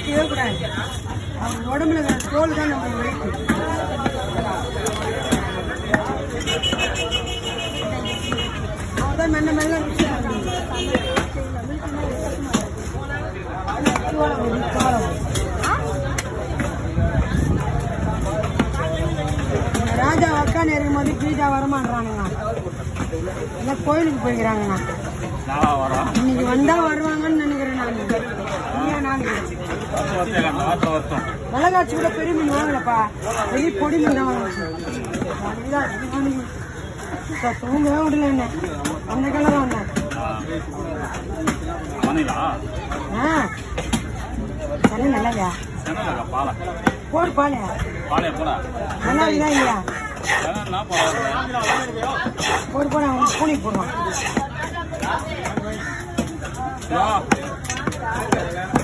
வைக்கவே கூடாது அவங்க உடம்புல இருக்கிற தோல் தான் நம்ம வெயிட் அவதான் மெல்ல மெல்ல ருசி ஆரம்பிக்கும். சோளம் வரும், சோளம் வரும். இந்த ராஜா உக்காந்து இருக்கும்போது கீதா வரமாட்டானுங்க எல்லாம் கோயிலுக்கு போய்க்கிறாங்கண்ணா நாளா வரோம் இன்னைக்கு வந்தா வருவாங்கன்னு நினைக்கிறேன் நான் இல்லையா நான் வருத்தம் அந்த வார்த்தை வருத்தம் மிளகாச்சி கூட பெரிய மீன் வாங்கலப்பா பெரிய பொடி மீன் தான் வாங்கிச்சு அதுதான் இது வாங்கி- சார், தூங்கவே விடல என்ன அந்த காலம் வந்தேன் மணிலா ஆ சரி நல்லாயா சென்னலக்கா பாலை போடு பாலே பாலைய போடா நல்லா இதா இல்லையா சென்னா பரவாயில்ல போடு போட அவன் பூனை போடுவான் ஹலோ